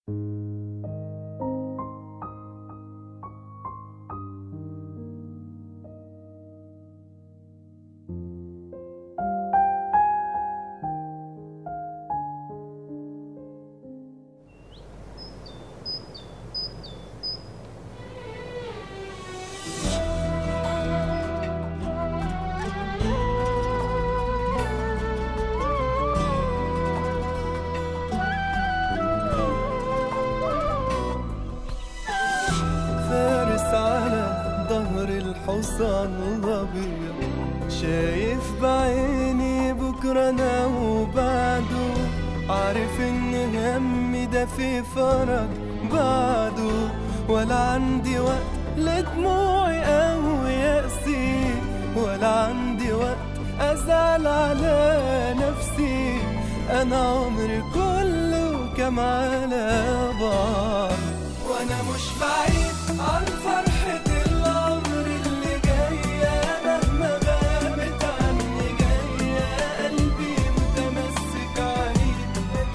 فارس على ظهر الحصان الأبيض شايف بعيني بكرة أنا وبعده عارف إن همي ده في فرج بعده ولا عندي وقت لدموعي أو يأسي ولا عندي وقت أزعل على نفسي أنا عمري كله كم على بعض وانا مش بعيد عن فرحة العمر اللي جاية مهما غابت عني جاية قلبي متمسك عليك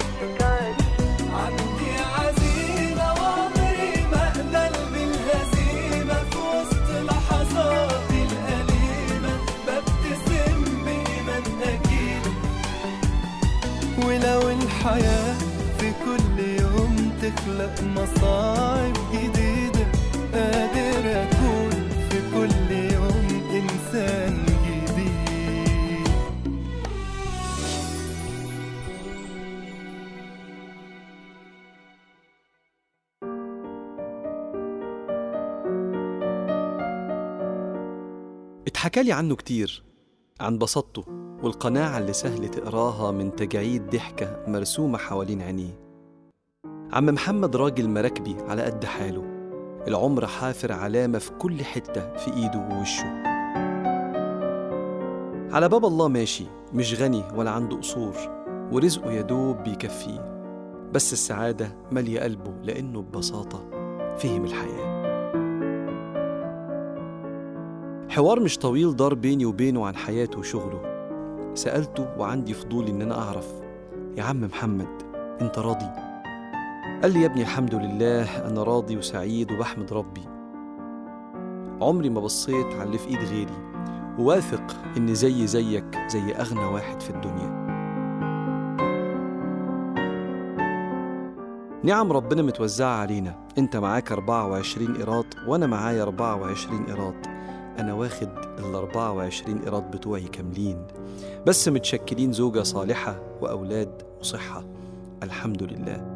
عندي عزيمة وعمري ما اقبل بالهزيمة في وسط لحظاتي الأليمة ببتسم بإيمان أكيد ولو الحياة في كل يوم تخلق مصاعب جديدة قادر أكون في كل يوم إنسان جديد اتحكى لي عنه كتير عن بساطته والقناعة اللي سهل تقراها من تجاعيد ضحكة مرسومة حوالين عينيه عم محمد راجل مراكبي على قد حاله العمر حافر علامة في كل حتة في إيده ووشه على باب الله ماشي مش غني ولا عنده قصور ورزقه يدوب بيكفيه بس السعادة مالية قلبه لأنه ببساطة فهم الحياة حوار مش طويل دار بيني وبينه عن حياته وشغله سألته وعندي فضول إن أنا أعرف يا عم محمد أنت راضي؟ قال لي يا ابني الحمد لله أنا راضي وسعيد وبحمد ربي عمري ما بصيت على اللي في إيد غيري وواثق إن زي زيك زي أغنى واحد في الدنيا نعم ربنا متوزعة علينا انت معاك 24 قيراط وانا معايا 24 قيراط انا واخد ال 24 قيراط بتوعي كاملين بس متشكلين زوجة صالحة وأولاد وصحة الحمد لله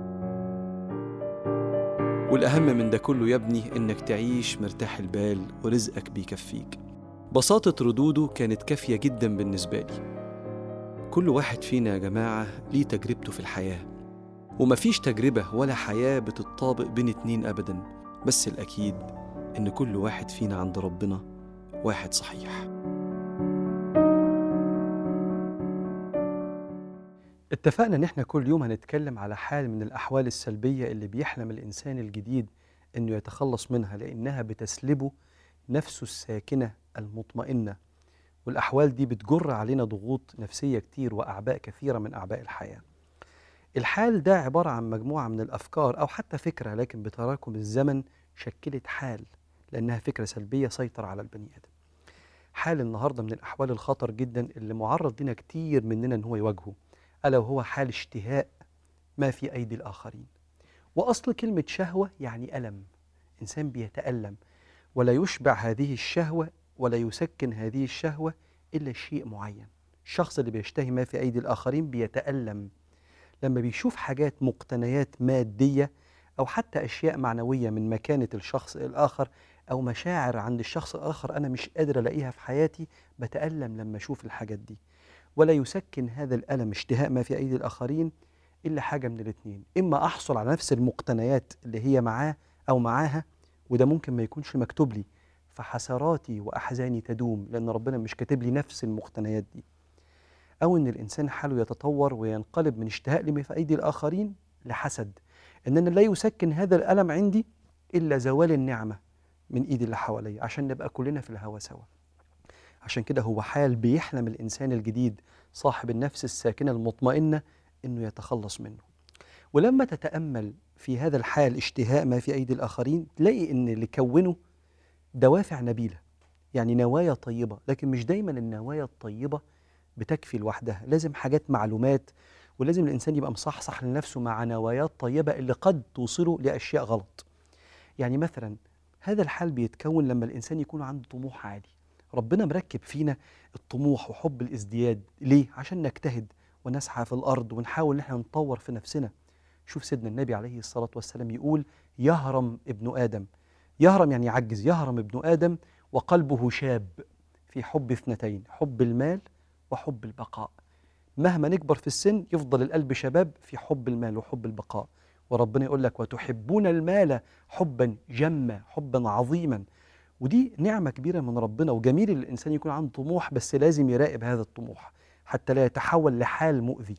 والأهم من ده كله يا ابني إنك تعيش مرتاح البال ورزقك بيكفيك بساطة ردوده كانت كافية جدا بالنسبة لي كل واحد فينا يا جماعة ليه تجربته في الحياة ومفيش تجربة ولا حياة بتتطابق بين اتنين أبدا بس الأكيد إن كل واحد فينا عند ربنا واحد صحيح اتفقنا ان احنا كل يوم هنتكلم على حال من الاحوال السلبيه اللي بيحلم الانسان الجديد انه يتخلص منها لانها بتسلبه نفسه الساكنه المطمئنه والاحوال دي بتجر علينا ضغوط نفسيه كتير واعباء كثيره من اعباء الحياه الحال ده عباره عن مجموعه من الافكار او حتى فكره لكن بتراكم الزمن شكلت حال لانها فكره سلبيه سيطر على البني ادم حال النهارده من الاحوال الخطر جدا اللي معرض لنا كتير مننا ان هو يواجهه الا وهو حال اشتهاء ما في ايدي الاخرين واصل كلمه شهوه يعني الم انسان بيتالم ولا يشبع هذه الشهوه ولا يسكن هذه الشهوه الا شيء معين الشخص اللي بيشتهي ما في ايدي الاخرين بيتالم لما بيشوف حاجات مقتنيات ماديه او حتى اشياء معنويه من مكانه الشخص الاخر او مشاعر عند الشخص الاخر انا مش قادر الاقيها في حياتي بتالم لما اشوف الحاجات دي ولا يسكن هذا الالم اشتهاء ما في ايدي الاخرين الا حاجه من الاثنين اما احصل على نفس المقتنيات اللي هي معاه او معاها وده ممكن ما يكونش مكتوب لي فحسراتي واحزاني تدوم لان ربنا مش كاتب لي نفس المقتنيات دي او ان الانسان حاله يتطور وينقلب من اشتهاء لما في ايدي الاخرين لحسد ان انا لا يسكن هذا الالم عندي الا زوال النعمه من ايدي اللي حواليا عشان نبقى كلنا في الهوا سوا عشان كده هو حال بيحلم الانسان الجديد صاحب النفس الساكنه المطمئنه انه يتخلص منه ولما تتامل في هذا الحال اشتهاء ما في ايدي الاخرين تلاقي ان اللي كونه دوافع نبيله يعني نوايا طيبه لكن مش دايما النوايا الطيبه بتكفي لوحدها لازم حاجات معلومات ولازم الانسان يبقى مصحصح لنفسه مع نوايات طيبه اللي قد توصله لاشياء غلط يعني مثلا هذا الحال بيتكون لما الانسان يكون عنده طموح عالي ربنا مركب فينا الطموح وحب الازدياد ليه عشان نجتهد ونسعى في الارض ونحاول ان احنا نطور في نفسنا شوف سيدنا النبي عليه الصلاه والسلام يقول يهرم ابن ادم يهرم يعني يعجز يهرم ابن ادم وقلبه شاب في حب اثنتين حب المال وحب البقاء مهما نكبر في السن يفضل القلب شباب في حب المال وحب البقاء وربنا يقول لك وتحبون المال حبا جما حبا عظيما ودي نعمة كبيرة من ربنا وجميل الإنسان يكون عنده طموح بس لازم يراقب هذا الطموح حتى لا يتحول لحال مؤذي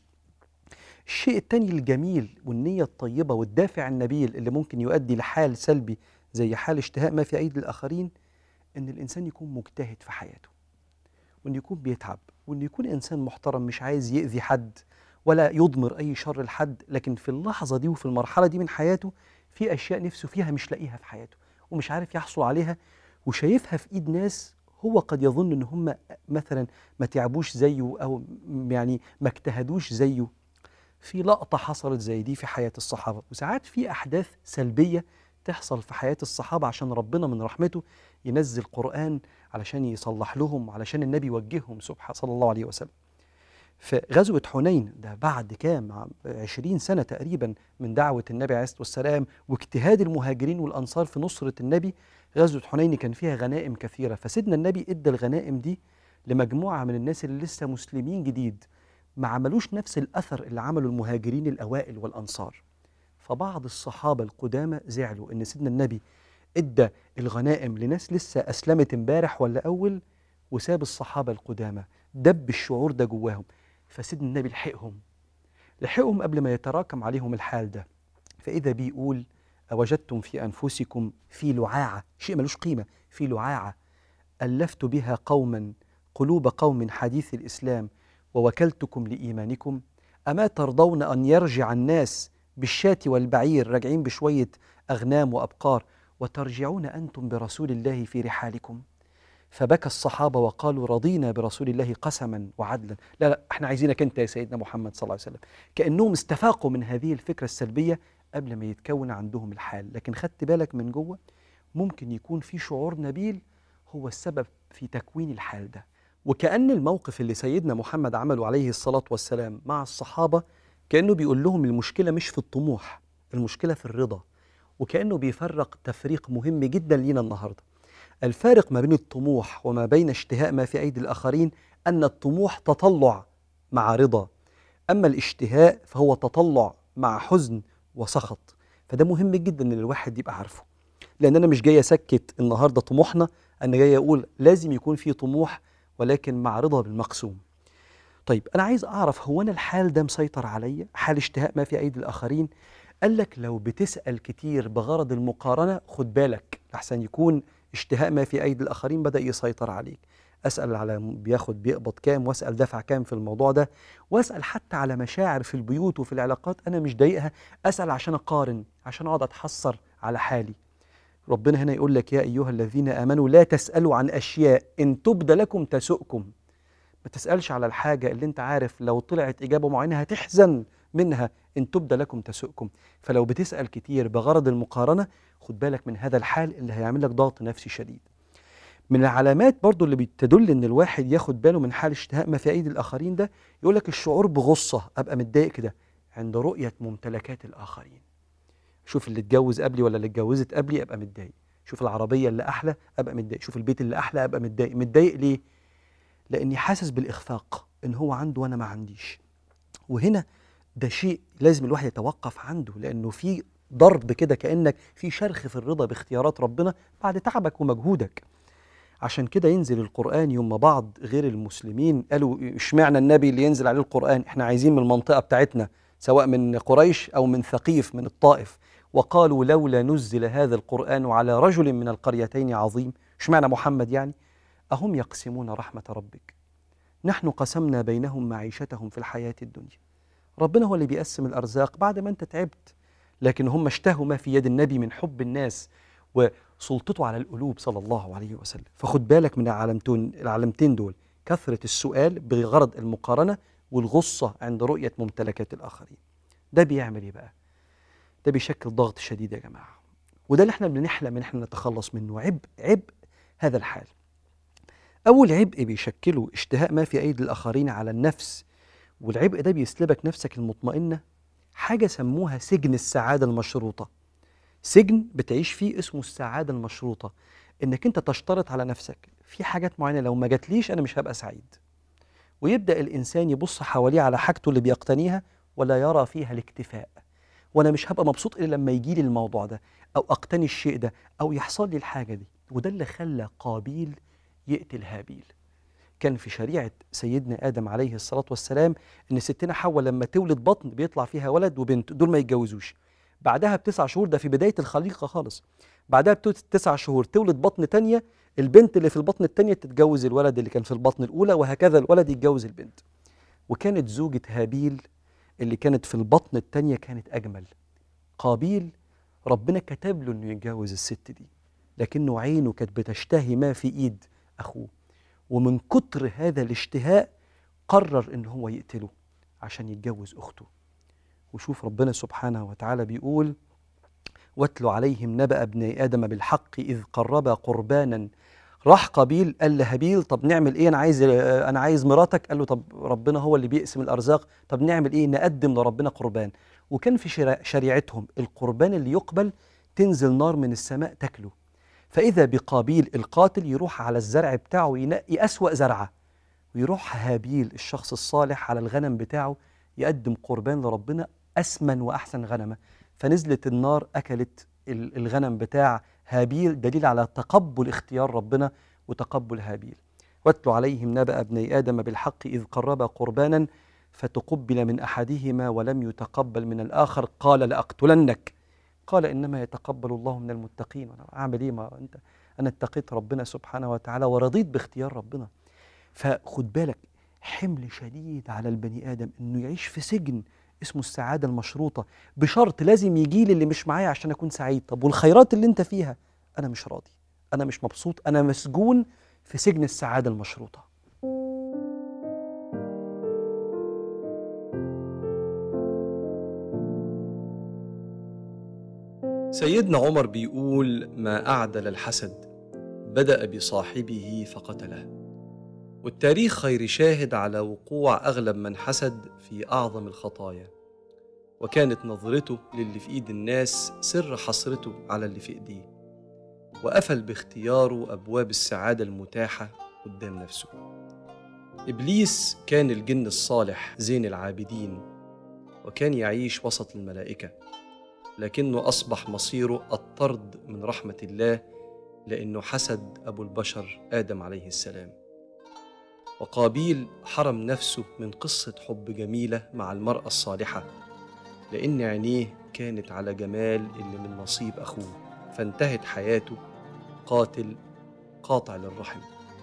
الشيء التاني الجميل والنية الطيبة والدافع النبيل اللي ممكن يؤدي لحال سلبي زي حال اشتهاء ما في أيدي الآخرين إن الإنسان يكون مجتهد في حياته وإنه يكون بيتعب وإنه يكون إنسان محترم مش عايز يأذي حد ولا يضمر أي شر لحد لكن في اللحظة دي وفي المرحلة دي من حياته في أشياء نفسه فيها مش لاقيها في حياته ومش عارف يحصل عليها وشايفها في إيد ناس هو قد يظن إن هم مثلا ما تعبوش زيه أو يعني ما اجتهدوش زيه في لقطة حصلت زي دي في حياة الصحابة وساعات في أحداث سلبية تحصل في حياة الصحابة عشان ربنا من رحمته ينزل قرآن علشان يصلح لهم علشان النبي يوجههم سبحانه صلى الله عليه وسلم في غزوة حنين ده بعد كام عشرين سنة تقريبا من دعوة النبي عليه الصلاة والسلام واجتهاد المهاجرين والأنصار في نصرة النبي غزوة حنين كان فيها غنائم كثيرة فسيدنا النبي إدى الغنائم دي لمجموعة من الناس اللي لسه مسلمين جديد ما عملوش نفس الأثر اللي عمله المهاجرين الأوائل والأنصار فبعض الصحابة القدامى زعلوا إن سيدنا النبي ادى الغنائم لناس لسه أسلمت امبارح ولا أول وساب الصحابة القدامى دب الشعور ده جواهم فسيدنا النبي لحقهم لحقهم قبل ما يتراكم عليهم الحال ده فإذا بيقول أوجدتم في أنفسكم في لعاعة شيء ملوش قيمة في لعاعة ألفت بها قوما قلوب قوم حديث الإسلام ووكلتكم لإيمانكم أما ترضون أن يرجع الناس بالشاة والبعير راجعين بشوية أغنام وأبقار وترجعون أنتم برسول الله في رحالكم فبكى الصحابة وقالوا رضينا برسول الله قسما وعدلا لا لا احنا عايزينك انت يا سيدنا محمد صلى الله عليه وسلم كأنهم استفاقوا من هذه الفكرة السلبية قبل ما يتكون عندهم الحال لكن خدت بالك من جوه ممكن يكون في شعور نبيل هو السبب في تكوين الحال ده وكأن الموقف اللي سيدنا محمد عمله عليه الصلاة والسلام مع الصحابة كأنه بيقول لهم المشكلة مش في الطموح المشكلة في الرضا وكأنه بيفرق تفريق مهم جدا لينا النهارده الفارق ما بين الطموح وما بين اشتهاء ما في أيدي الآخرين أن الطموح تطلع مع رضا أما الاشتهاء فهو تطلع مع حزن وسخط فده مهم جدا ان الواحد يبقى عارفه لان انا مش جاي اسكت النهارده طموحنا انا جاي اقول لازم يكون في طموح ولكن مع رضا بالمقسوم طيب انا عايز اعرف هو انا الحال ده مسيطر عليا حال اشتهاء ما في ايدي الاخرين قال لك لو بتسال كتير بغرض المقارنه خد بالك لحسن يكون اشتهاء ما في ايدي الاخرين بدا يسيطر عليك اسال على بياخد بيقبض كام واسال دفع كام في الموضوع ده واسال حتى على مشاعر في البيوت وفي العلاقات انا مش ضايقها اسال عشان اقارن عشان اقعد اتحسر على حالي ربنا هنا يقول لك يا ايها الذين امنوا لا تسالوا عن اشياء ان تبد لكم تسؤكم ما تسالش على الحاجه اللي انت عارف لو طلعت اجابه معينه هتحزن منها ان تبد لكم تسؤكم فلو بتسال كتير بغرض المقارنه خد بالك من هذا الحال اللي هيعمل لك ضغط نفسي شديد من العلامات برضو اللي بتدل ان الواحد ياخد باله من حال اشتهاء ما في ايدي الاخرين ده يقول لك الشعور بغصه ابقى متضايق كده عند رؤيه ممتلكات الاخرين شوف اللي اتجوز قبلي ولا اللي اتجوزت قبلي ابقى متضايق شوف العربيه اللي احلى ابقى متضايق شوف البيت اللي احلى ابقى متضايق متضايق ليه لاني حاسس بالاخفاق ان هو عنده وانا ما عنديش وهنا ده شيء لازم الواحد يتوقف عنده لانه في ضرب كده كانك في شرخ في الرضا باختيارات ربنا بعد تعبك ومجهودك عشان كده ينزل القرآن يوم ما بعض غير المسلمين قالوا اشمعنى النبي اللي ينزل عليه القرآن احنا عايزين من المنطقة بتاعتنا سواء من قريش أو من ثقيف من الطائف وقالوا لولا نزل هذا القرآن على رجل من القريتين عظيم اشمعنى محمد يعني أهم يقسمون رحمة ربك نحن قسمنا بينهم معيشتهم في الحياة الدنيا ربنا هو اللي بيقسم الأرزاق بعد ما أنت تعبت لكن هم اشتهوا ما في يد النبي من حب الناس وسلطته على القلوب صلى الله عليه وسلم فخد بالك من العلامتين العلامتين دول كثرة السؤال بغرض المقارنة والغصة عند رؤية ممتلكات الآخرين ده بيعمل إيه بقى؟ ده بيشكل ضغط شديد يا جماعة وده اللي احنا بنحلم ان احنا نتخلص منه عبء عبء هذا الحال أول عبء بيشكله اشتهاء ما في أيدي الآخرين على النفس والعبء ده بيسلبك نفسك المطمئنة حاجة سموها سجن السعادة المشروطة سجن بتعيش فيه اسمه السعادة المشروطة إنك أنت تشترط على نفسك في حاجات معينة لو ما جاتليش أنا مش هبقى سعيد ويبدأ الإنسان يبص حواليه على حاجته اللي بيقتنيها ولا يرى فيها الاكتفاء وأنا مش هبقى مبسوط إلا لما يجي لي الموضوع ده أو أقتني الشيء ده أو يحصل لي الحاجة دي وده اللي خلى قابيل يقتل هابيل كان في شريعة سيدنا آدم عليه الصلاة والسلام إن ستنا حواء لما تولد بطن بيطلع فيها ولد وبنت دول ما يتجوزوش بعدها بتسع شهور ده في بداية الخليقة خالص بعدها بتسع شهور تولد بطن تانية البنت اللي في البطن التانية تتجوز الولد اللي كان في البطن الأولى وهكذا الولد يتجوز البنت وكانت زوجة هابيل اللي كانت في البطن التانية كانت أجمل قابيل ربنا كتب له إنه يتجوز الست دي لكنه عينه كانت بتشتهي ما في إيد أخوه ومن كتر هذا الاشتهاء قرر إن هو يقتله عشان يتجوز أخته وشوف ربنا سبحانه وتعالى بيقول واتل عليهم نبأ ابني آدم بالحق إذ قربا قربانا راح قابيل قال لهابيل طب نعمل ايه انا عايز انا عايز مراتك قال له طب ربنا هو اللي بيقسم الارزاق طب نعمل ايه نقدم لربنا قربان وكان في شرا- شريعتهم القربان اللي يقبل تنزل نار من السماء تاكله فاذا بقابيل القاتل يروح على الزرع بتاعه وينقي اسوا زرعه ويروح هابيل الشخص الصالح على الغنم بتاعه يقدم قربان لربنا اسمن واحسن غنمه فنزلت النار اكلت ال- الغنم بتاع هابيل دليل على تقبل اختيار ربنا وتقبل هابيل واتل عليهم نبأ ابني آدم بالحق إذ قربا قربانا فتقبل من أحدهما ولم يتقبل من الآخر قال لأقتلنك قال إنما يتقبل الله من المتقين وأنا أعمل إيه ما أنت أنا اتقيت ربنا سبحانه وتعالى ورضيت باختيار ربنا فخد بالك حمل شديد على البني آدم إنه يعيش في سجن اسمه السعادة المشروطة بشرط لازم يجي لي اللي مش معايا عشان أكون سعيد طب والخيرات اللي أنت فيها أنا مش راضي أنا مش مبسوط أنا مسجون في سجن السعادة المشروطة سيدنا عمر بيقول ما أعدل الحسد بدأ بصاحبه فقتله والتاريخ خير شاهد على وقوع أغلب من حسد في أعظم الخطايا وكانت نظرته للي في إيد الناس سر حسرته على اللي في إيديه وقفل باختياره أبواب السعادة المتاحة قدام نفسه إبليس كان الجن الصالح زين العابدين وكان يعيش وسط الملائكة لكنه أصبح مصيره الطرد من رحمة الله لأنه حسد أبو البشر آدم عليه السلام وقابيل حرم نفسه من قصة حب جميلة مع المرأة الصالحة لأن عينيه كانت على جمال اللي من نصيب أخوه فانتهت حياته قاتل قاطع للرحم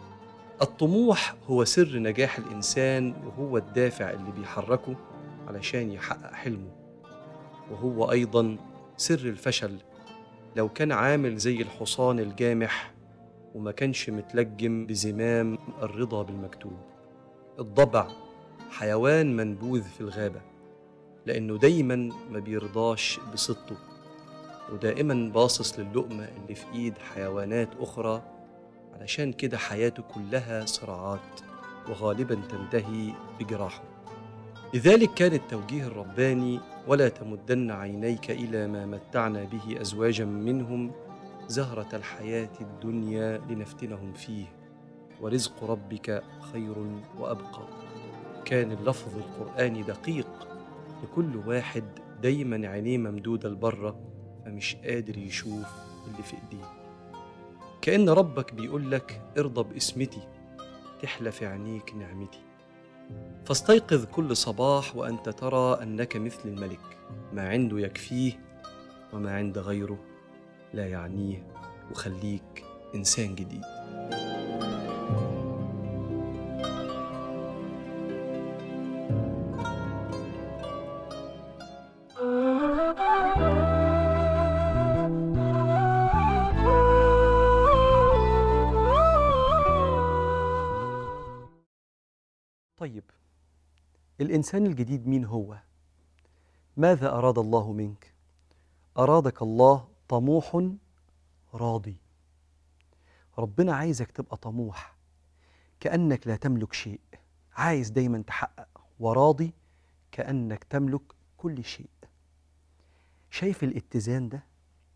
الطموح هو سر نجاح الإنسان وهو الدافع اللي بيحركه علشان يحقق حلمه وهو أيضا سر الفشل لو كان عامل زي الحصان الجامح وما كانش متلجم بزمام الرضا بالمكتوب الضبع حيوان منبوذ في الغابة لأنه دايما ما بيرضاش بصدته ودائما باصص للقمة اللي في إيد حيوانات أخرى علشان كده حياته كلها صراعات وغالبا تنتهي بجراحه لذلك كان التوجيه الرباني ولا تمدن عينيك إلى ما متعنا به أزواجا منهم زهرة الحياة الدنيا لنفتنهم فيه ورزق ربك خير وأبقى كان اللفظ القرآني دقيق لكل واحد دايما عينيه ممدودة لبره فمش قادر يشوف اللي في ايديه كأن ربك بيقول لك ارضى باسمتي تحلى في عينيك نعمتي فاستيقظ كل صباح وأنت ترى أنك مثل الملك ما عنده يكفيه وما عند غيره لا يعنيه وخليك إنسان جديد الإنسان الجديد مين هو؟ ماذا أراد الله منك؟ أرادك الله طموح راضي ربنا عايزك تبقى طموح كأنك لا تملك شيء عايز دايما تحقق وراضي كأنك تملك كل شيء شايف الاتزان ده؟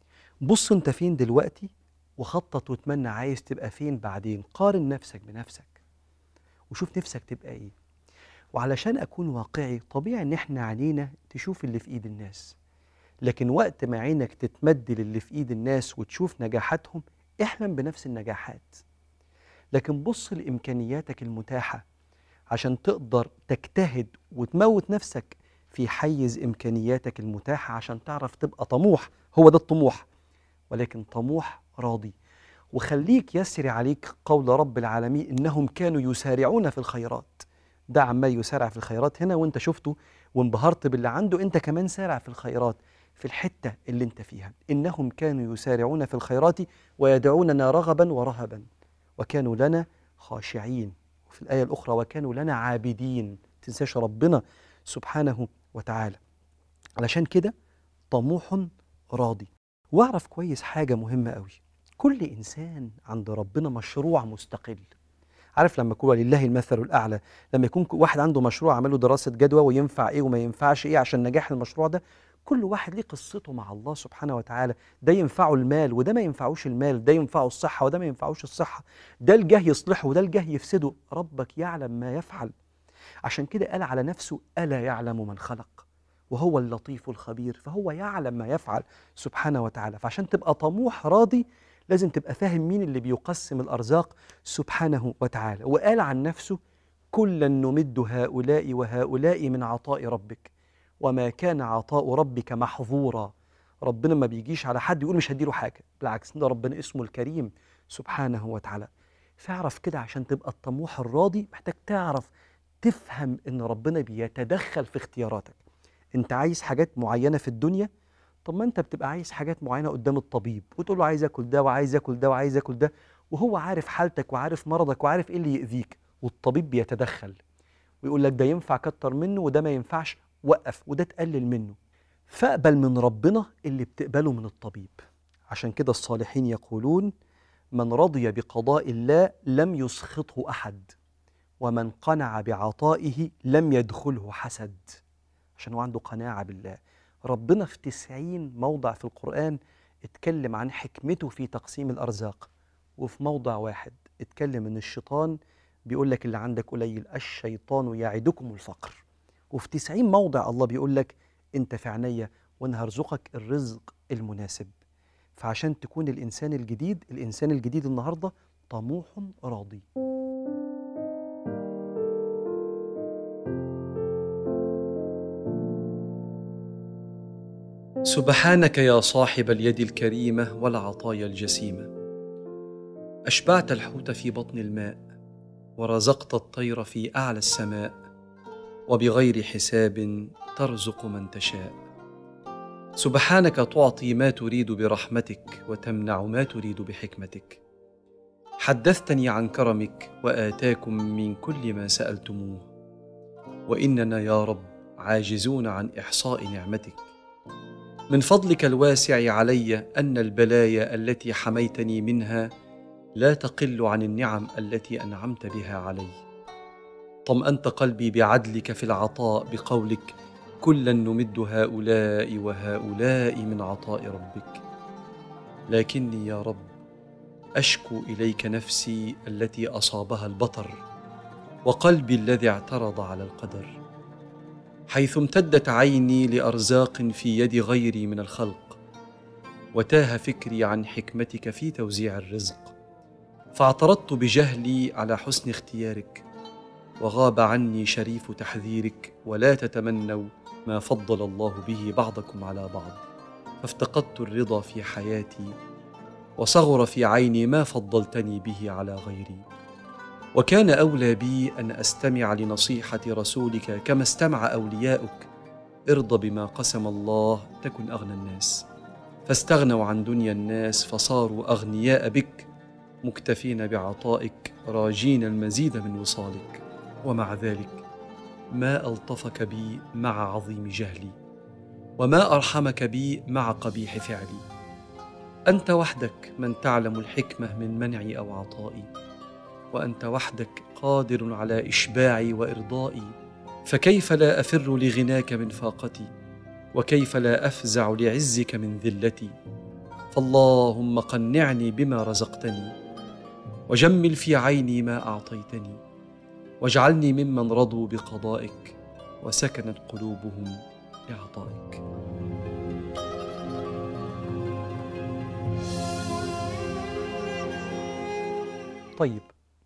بص انت فين دلوقتي وخطط وتمنى عايز تبقى فين بعدين قارن نفسك بنفسك وشوف نفسك تبقى ايه وعلشان اكون واقعي طبيعي ان احنا عينينا تشوف اللي في ايد الناس لكن وقت ما عينك تتمد للي في ايد الناس وتشوف نجاحاتهم احلم بنفس النجاحات لكن بص لامكانياتك المتاحه عشان تقدر تجتهد وتموت نفسك في حيز امكانياتك المتاحه عشان تعرف تبقى طموح هو ده الطموح ولكن طموح راضي وخليك يسري عليك قول رب العالمين انهم كانوا يسارعون في الخيرات ده عمال يسارع في الخيرات هنا وانت شفته وانبهرت باللي عنده انت كمان سارع في الخيرات في الحته اللي انت فيها انهم كانوا يسارعون في الخيرات ويدعوننا رغبا ورهبا وكانوا لنا خاشعين وفي الايه الاخرى وكانوا لنا عابدين تنساش ربنا سبحانه وتعالى علشان كده طموح راضي واعرف كويس حاجه مهمه قوي كل انسان عند ربنا مشروع مستقل عارف لما يكون ولله المثل الاعلى لما يكون واحد عنده مشروع عمله دراسه جدوى وينفع ايه وما ينفعش ايه عشان نجاح المشروع ده كل واحد ليه قصته مع الله سبحانه وتعالى ده ينفعه المال وده ما ينفعوش المال ده ينفعه الصحة وده ما ينفعوش الصحة ده الجاه يصلحه وده الجاه يفسده ربك يعلم ما يفعل عشان كده قال على نفسه ألا يعلم من خلق وهو اللطيف الخبير فهو يعلم ما يفعل سبحانه وتعالى فعشان تبقى طموح راضي لازم تبقى فاهم مين اللي بيقسم الأرزاق سبحانه وتعالى وقال عن نفسه كلا نمد هؤلاء وهؤلاء من عطاء ربك وما كان عطاء ربك محظورا ربنا ما بيجيش على حد يقول مش هديله حاجة بالعكس ده ربنا اسمه الكريم سبحانه وتعالى فاعرف كده عشان تبقى الطموح الراضي محتاج تعرف تفهم ان ربنا بيتدخل في اختياراتك انت عايز حاجات معينة في الدنيا طب ما انت بتبقى عايز حاجات معينة قدام الطبيب وتقول له عايز اكل ده وعايز اكل ده وعايز اكل ده وهو عارف حالتك وعارف مرضك وعارف ايه اللي يأذيك والطبيب بيتدخل ويقول لك ده ينفع كتر منه وده ما ينفعش وقف وده تقلل منه فاقبل من ربنا اللي بتقبله من الطبيب عشان كده الصالحين يقولون من رضي بقضاء الله لم يسخطه احد ومن قنع بعطائه لم يدخله حسد عشان هو عنده قناعه بالله ربنا في تسعين موضع في القرآن اتكلم عن حكمته في تقسيم الأرزاق وفي موضع واحد اتكلم ان الشيطان بيقول لك اللي عندك قليل الشيطان يعدكم الفقر وفي تسعين موضع الله بيقول لك انت في عينيا وانا هرزقك الرزق المناسب فعشان تكون الانسان الجديد الانسان الجديد النهارده طموح راضي سبحانك يا صاحب اليد الكريمه والعطايا الجسيمه اشبعت الحوت في بطن الماء ورزقت الطير في اعلى السماء وبغير حساب ترزق من تشاء سبحانك تعطي ما تريد برحمتك وتمنع ما تريد بحكمتك حدثتني عن كرمك واتاكم من كل ما سالتموه واننا يا رب عاجزون عن احصاء نعمتك من فضلك الواسع علي ان البلايا التي حميتني منها لا تقل عن النعم التي انعمت بها علي طمانت قلبي بعدلك في العطاء بقولك كلا نمد هؤلاء وهؤلاء من عطاء ربك لكني يا رب اشكو اليك نفسي التي اصابها البطر وقلبي الذي اعترض على القدر حيث امتدت عيني لارزاق في يد غيري من الخلق وتاه فكري عن حكمتك في توزيع الرزق فاعترضت بجهلي على حسن اختيارك وغاب عني شريف تحذيرك ولا تتمنوا ما فضل الله به بعضكم على بعض فافتقدت الرضا في حياتي وصغر في عيني ما فضلتني به على غيري وكان اولى بي ان استمع لنصيحه رسولك كما استمع اولياؤك ارض بما قسم الله تكن اغنى الناس فاستغنوا عن دنيا الناس فصاروا اغنياء بك مكتفين بعطائك راجين المزيد من وصالك ومع ذلك ما الطفك بي مع عظيم جهلي وما ارحمك بي مع قبيح فعلي انت وحدك من تعلم الحكمه من منعي او عطائي وانت وحدك قادر على اشباعي وارضائي فكيف لا افر لغناك من فاقتي وكيف لا افزع لعزك من ذلتي فاللهم قنعني بما رزقتني وجمل في عيني ما اعطيتني واجعلني ممن رضوا بقضائك وسكنت قلوبهم لعطائك طيب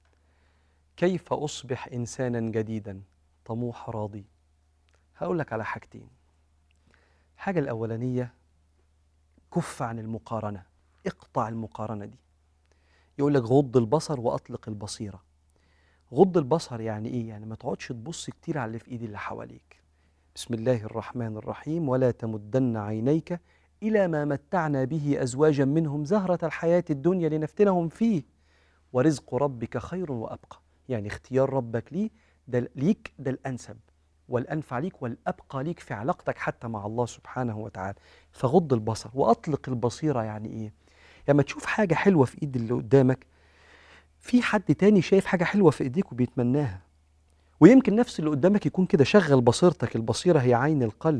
كيف اصبح انسانا جديدا طموح راضي هقول لك على حاجتين الحاجه الاولانيه كف عن المقارنه اقطع المقارنه دي يقول لك غض البصر واطلق البصيره غض البصر يعني ايه يعني ما تقعدش تبص كتير على اللي في ايد اللي حواليك بسم الله الرحمن الرحيم ولا تمدن عينيك الى ما متعنا به ازواجا منهم زهره الحياه الدنيا لنفتنهم فيه ورزق ربك خير وابقى يعني اختيار ربك ليه ده ليك ده الانسب والانفع ليك والابقى ليك في علاقتك حتى مع الله سبحانه وتعالى فغض البصر واطلق البصيره يعني ايه لما تشوف حاجه حلوه في ايد اللي قدامك في حد تاني شايف حاجه حلوه في ايديك وبيتمناها ويمكن نفس اللي قدامك يكون كده شغل بصيرتك البصيره هي عين القلب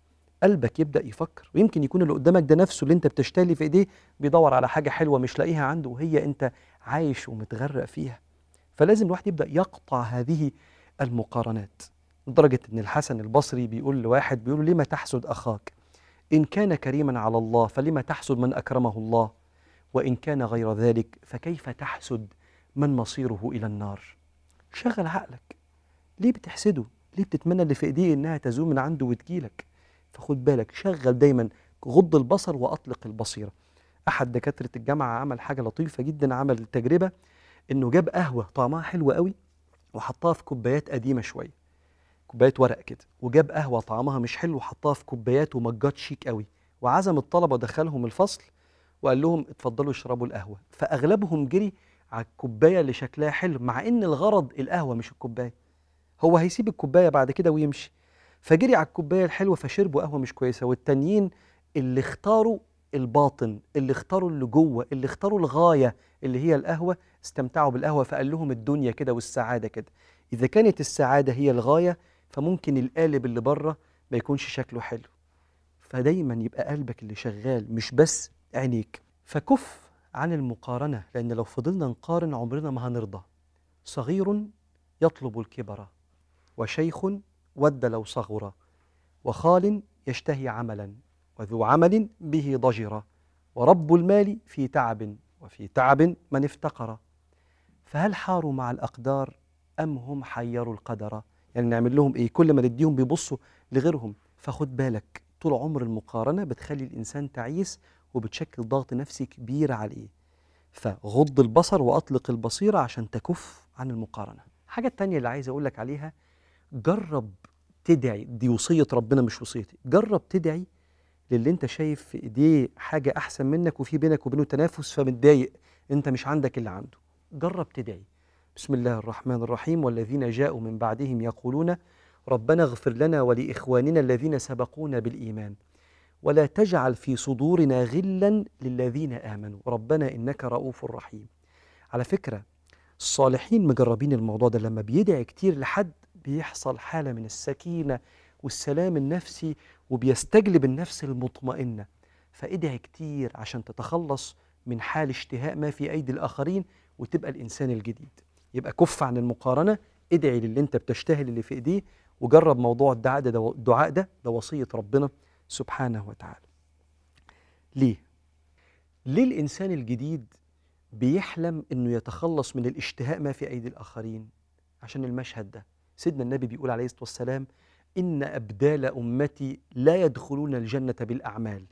قلبك يبدا يفكر ويمكن يكون اللي قدامك ده نفسه اللي انت بتشتري في ايديه بيدور على حاجه حلوه مش لاقيها عنده وهي انت عايش ومتغرق فيها فلازم الواحد يبدا يقطع هذه المقارنات لدرجه ان الحسن البصري بيقول لواحد بيقول له لما تحسد اخاك ان كان كريما على الله فلما تحسد من اكرمه الله وان كان غير ذلك فكيف تحسد من مصيره الى النار شغل عقلك ليه بتحسده ليه بتتمنى اللي في ايديه انها تزول من عنده وتجيلك فخد بالك شغل دايما غض البصر واطلق البصيره احد دكاتره الجامعه عمل حاجه لطيفه جدا عمل تجربه انه جاب قهوه طعمها حلو قوي وحطها في كوبايات قديمه شويه كوبايات ورق كده وجاب قهوه طعمها مش حلو وحطها في كوبايات ومجات شيك قوي وعزم الطلبه دخلهم الفصل وقال لهم اتفضلوا اشربوا القهوه فاغلبهم جري على الكوبايه اللي شكلها حلو مع ان الغرض القهوه مش الكوبايه هو هيسيب الكوبايه بعد كده ويمشي فجري على الكوبايه الحلوه فشربوا قهوه مش كويسه والتانيين اللي اختاروا الباطن اللي اختاروا اللي جوه اللي اختاروا الغايه اللي هي القهوه استمتعوا بالقهوه فقال لهم الدنيا كده والسعاده كده اذا كانت السعاده هي الغايه فممكن القالب اللي بره ما يكونش شكله حلو فدايما يبقى قلبك اللي شغال مش بس عينيك فكف عن المقارنه لان لو فضلنا نقارن عمرنا ما هنرضى صغير يطلب الكبر وشيخ ود لو صغر وخال يشتهي عملا وذو عمل به ضجر ورب المال في تعب وفي تعب من افتقر فهل حاروا مع الأقدار أم هم حيروا القدر يعني نعمل لهم إيه كل ما نديهم بيبصوا لغيرهم فخد بالك طول عمر المقارنة بتخلي الإنسان تعيس وبتشكل ضغط نفسي كبير عليه فغض البصر وأطلق البصيرة عشان تكف عن المقارنة حاجة التانية اللي عايز أقول لك عليها جرب تدعي دي وصية ربنا مش وصيتي جرب تدعي للي انت شايف في ايديه حاجة أحسن منك وفي بينك وبينه تنافس فمتضايق انت مش عندك اللي عنده جرب تدعي بسم الله الرحمن الرحيم والذين جاءوا من بعدهم يقولون ربنا اغفر لنا ولإخواننا الذين سبقونا بالإيمان ولا تجعل في صدورنا غلا للذين آمنوا ربنا إنك رؤوف رحيم على فكرة الصالحين مجربين الموضوع ده لما بيدعي كتير لحد بيحصل حالة من السكينة والسلام النفسي وبيستجلب النفس المطمئنة فادعي كتير عشان تتخلص من حال اشتهاء ما في أيدي الآخرين وتبقى الإنسان الجديد يبقى كف عن المقارنة ادعي للي انت بتشتهي اللي في ايديه وجرب موضوع الدعاء ده, ده الدعاء ده ده وصية ربنا سبحانه وتعالى ليه؟ ليه الإنسان الجديد بيحلم انه يتخلص من الاشتهاء ما في ايدي الاخرين عشان المشهد ده سيدنا النبي بيقول عليه الصلاه والسلام ان ابدال امتي لا يدخلون الجنه بالاعمال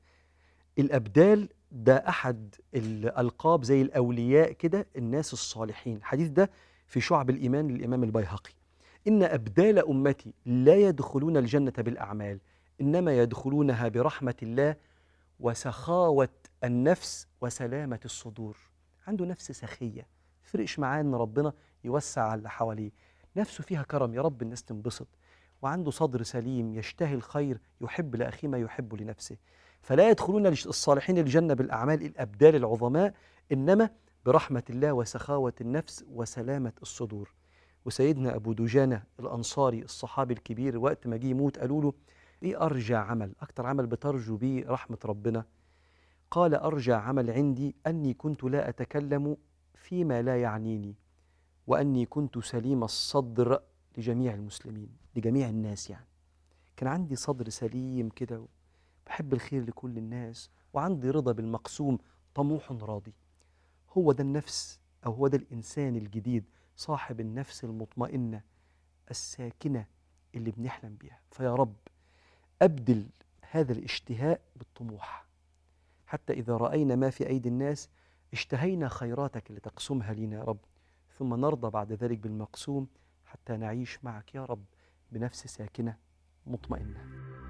الابدال ده احد الالقاب زي الاولياء كده الناس الصالحين الحديث ده في شعب الايمان للامام البيهقي ان ابدال امتي لا يدخلون الجنه بالاعمال انما يدخلونها برحمه الله وسخاوه النفس وسلامه الصدور عنده نفس سخيه فرقش معاه ان ربنا يوسع على اللي حواليه نفسه فيها كرم يا رب الناس تنبسط وعنده صدر سليم يشتهي الخير يحب لأخيه ما يحب لنفسه فلا يدخلون الصالحين الجنة بالأعمال الأبدال العظماء إنما برحمة الله وسخاوة النفس وسلامة الصدور وسيدنا أبو دجانة الأنصاري الصحابي الكبير وقت ما جه يموت قالوا له إيه أرجى عمل أكتر عمل بترجو بيه رحمة ربنا قال أرجى عمل عندي أني كنت لا أتكلم فيما لا يعنيني وأني كنت سليم الصدر لجميع المسلمين لجميع الناس يعني كان عندي صدر سليم كده بحب الخير لكل الناس وعندي رضا بالمقسوم طموح راضي هو ده النفس أو هو ده الإنسان الجديد صاحب النفس المطمئنة الساكنة اللي بنحلم بيها فيا رب أبدل هذا الاشتهاء بالطموح حتى إذا رأينا ما في أيدي الناس اشتهينا خيراتك اللي تقسمها لنا يا رب ثم نرضى بعد ذلك بالمقسوم حتى نعيش معك يا رب بنفس ساكنة مطمئنة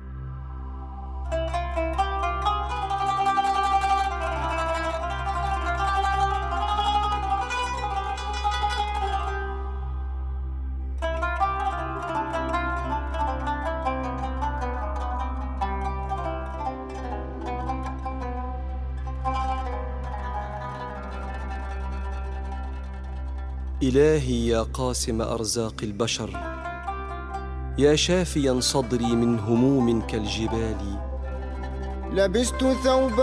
إلهي يا قاسم أرزاق البشر يا شافيا صدري من هموم كالجبال لبست ثوب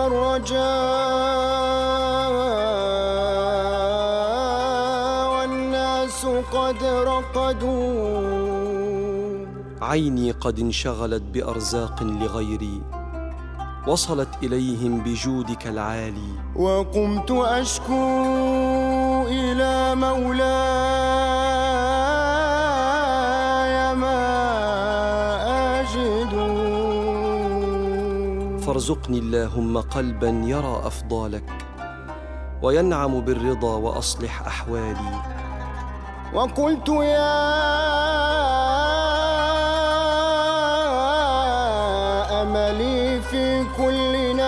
الرجاء والناس قد رقدوا عيني قد انشغلت بأرزاق لغيري وصلت إليهم بجودك العالي وقمت أشكو إلى مولاي ما أجد فارزقني اللهم قلبا يرى أفضالك وينعم بالرضا وأصلح أحوالي وقلت يا أملي في كل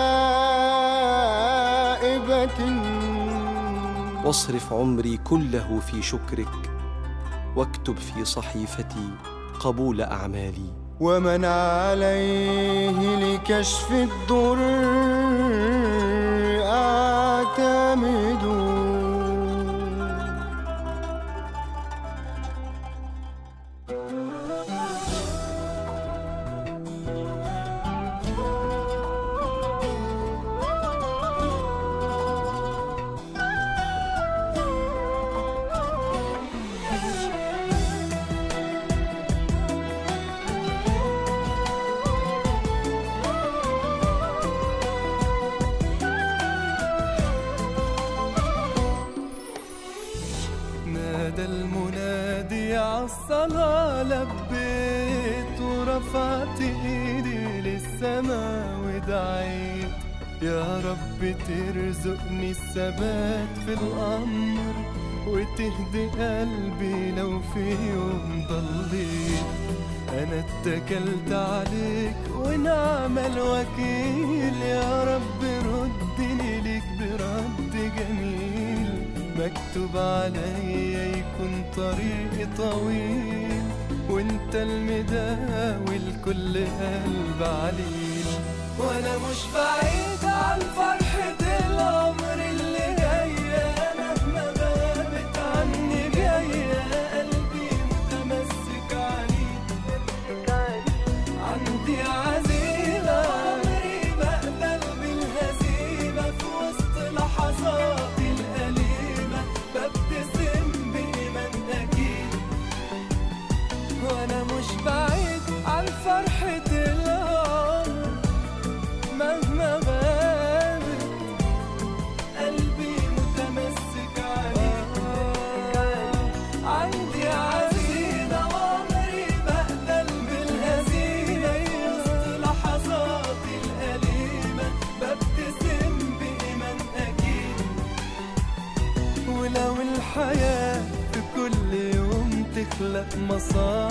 نائبة واصرف عمري كله في شكرك واكتب في صحيفتي قبول أعمالي ومن عليه لكشف الضر أعتمد نادى المنادي عالصلاة لبيت ورفعت ايدي للسما ودعيت يا رب ترزقني الثبات في الأمر وتهدي قلبي لو في يوم ضليت أنا اتكلت عليك ونعم الوكيل يا رب ردني ليك برد جميل مكتوب عليا يكون طريقي طويل وانت المداوي لكل قلب عليل وانا مش بعيد عن فرحة العمر اللي جاية مهما غابت عني جاية قلبي متمسك عليك عندي عزيمة عمري بقبل بالهزيمة في وسط لحظاتي الأليمة ببتسم بإيمان أكيد وأنا مش بعيد عن فرحة العمر مهما غابت قلبي متمسك عليك عندي عزيمة وعمري بقبل بالهزيمة في وسط لحظاتي الأليمة ببتسم بإيمان أكيد ولو الحياة في كل يوم تخلق مصاعب